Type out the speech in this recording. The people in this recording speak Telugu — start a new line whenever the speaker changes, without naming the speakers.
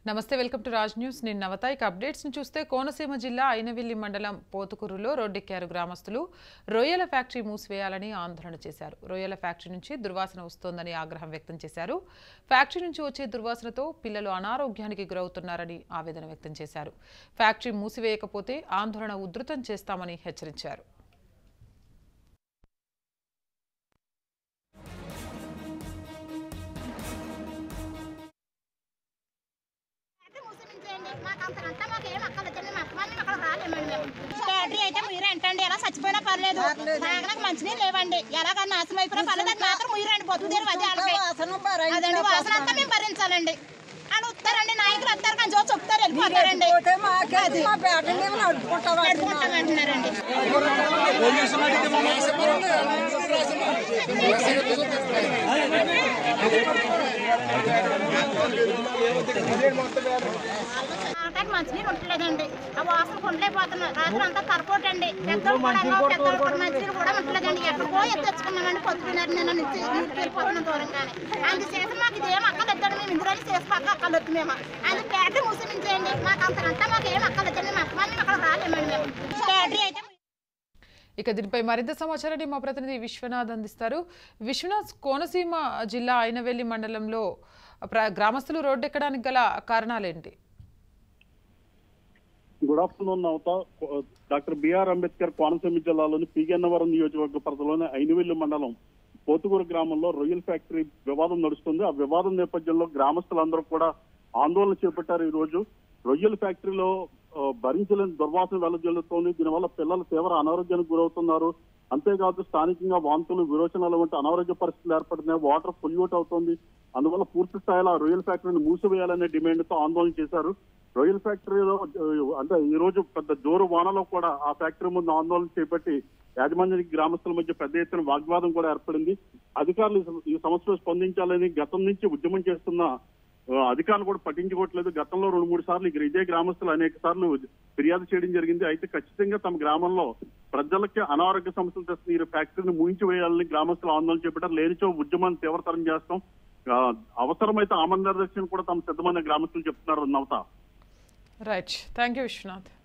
నమస్తే వెల్కమ్ టు రాజ్ న్యూస్ నేను నవత ఇక అప్డేట్స్ ని చూస్తే కోనసీమ జిల్లా అయినవిల్లి మండలం పోతుకూరులో రోడ్డెక్కారు గ్రామస్తులు రొయ్యల ఫ్యాక్టరీ మూసివేయాలని ఆందోళన చేశారు రొయ్యల ఫ్యాక్టరీ నుంచి దుర్వాసన వస్తోందని ఆగ్రహం వ్యక్తం చేశారు ఫ్యాక్టరీ నుంచి వచ్చే దుర్వాసనతో పిల్లలు అనారోగ్యానికి గురవుతున్నారని ఆవేదన వ్యక్తం చేశారు ఫ్యాక్టరీ మూసివేయకపోతే ఆందోళన ఉధృతం చేస్తామని హెచ్చరించారు
బ్యాటరీ అయితే మీరు ఏంటండి ఎలా చచ్చిపోయినా పర్లేదు తాగడానికి మంచినీళ్ళు లేవండి ఎలాగ నాశనం అయిపోయినా పర్లేదు అది మాత్రం ముయ్యరండి బతుకుదేరు అది వాళ్ళకి అదండి వాసన అంతా మేము భరించాలండి అని వస్తారండి నాయకులు వస్తారు కానీ చూసి చెప్తారు వెళ్ళిపోతారండి నడుపుకుంటామంటున్నారండి తాగడానికి మంచినీళ్ళు ఉండలేదండి ఆ వాసన ఉండలేకపోతున్నాం రాత్రి అంతా కరపోటండి పెద్దలు కూడా పెద్దలు కూడా మంచినీళ్ళు కూడా ఉండలేదండి ఎక్కడికో ఎత్తి తెచ్చుకున్నామండి పొద్దున్నారు నేను నుంచి నీటికి వెళ్ళిపోతున్నాం దూరంగానే అందుచేసి మాకు ఇదేం అక్కలెత్తాడు మేము ఇందులో చేసి పక్క అక్కలొద్దు మేము అది బ్యాటరీ మూసిమించేయండి మాకు అంతకంతా మాకు ఏం అక్కలెత్తండి మాకు మేము అక్కడ రాలేమండి మేము బ్యాటరీ అయితే
ఇక దీనిపై మరింత సమాచారాన్ని మా ప్రతినిధి విశ్వనాథ్ అందిస్తారు విశ్వనాథ్ కోనసీమ జిల్లా అయినవెల్లి మండలంలో ప్ర- గ్రామస్తులు రోడ్డెక్కడానికి గల కారణాలేంటి
good afternoon Navatha doctor B R Ambedkar Konaseema జిల్లాలోని పీగన్నవరం నియోజకవర్గ పరిధిలోని ఐనువెల్లి మండలం పోతుగూరు గ్రామంలో రొయ్యల్ ఫ్యాక్టరీ వివాదం నడుస్తుంది ఆ వివాదం నేపథ్యంలో గ్రామస్తులందరూ కూడా ఆందోళన చేపట్టారు ఈ రోజు రొయ్యల ఫ్యాక్టరీలో ఆ, భరించలేని దుర్వాసన వెల్లజల్లుతోంది దీనివల్ల పిల్లలు తీవ్ర అనారోగ్యానికి గురవుతున్నారు అంతేకాదు స్థానికంగా వాంతులు విరోచనాలు వంటి అనారోగ్య పరిస్థితులు ఏర్పడుతున్నాయి వాటర్ పొల్యూట్ అవుతోంది అందువల్ల పూర్తి స్థాయిలో ఆ రొయ్యల ఫ్యాక్టరీని మూసివేయాలనే డిమాండ్ తో ఆందోళన చేశారు రొయ్యల ఫ్యాక్టరీలో ఆ, అంటే ఈ రోజు పెద్ద జోరు వానలో కూడా ఆ ఫ్యాక్టరీ ముందు ఆందోళన చేపట్టి యాజమాన్యానికి గ్రామస్తుల మధ్య పెద్ద ఎత్తున వాగ్వాదం కూడా ఏర్పడింది అధికారులు ఈ సమ- ఈ సమస్యలో స్పందించాలని గతం నుంచి ఉద్యమం చేస్తున్న ఆ, అధికారులు కూడా పట్టించుకోవట్లేదు గతంలో రెండు మూడు సార్లు ఇక్కడ ఇదే గ్రామస్తులు అనేక సార్లు ఫిర్యాదు చేయడం జరిగింది అయితే ఖచ్చితంగా తమ గ్రామంలో ప్రజలకి అనారోగ్య సమస్యలు తెస్తున్న ఈ ఫ్యాక్టరీని ముగించి వేయాలని గ్రామస్తులు ఆందోళన చేపట్టారు లేనిచో ఉద్యమాన్ని తీవ్రతరం చేస్తాం ఆ, అవసరమైతే ఆమందర్శనం కూడా తమ సిద్ధమైన గ్రామస్తులు చెప్తున్నారు Navatha
right thank you Vishwanath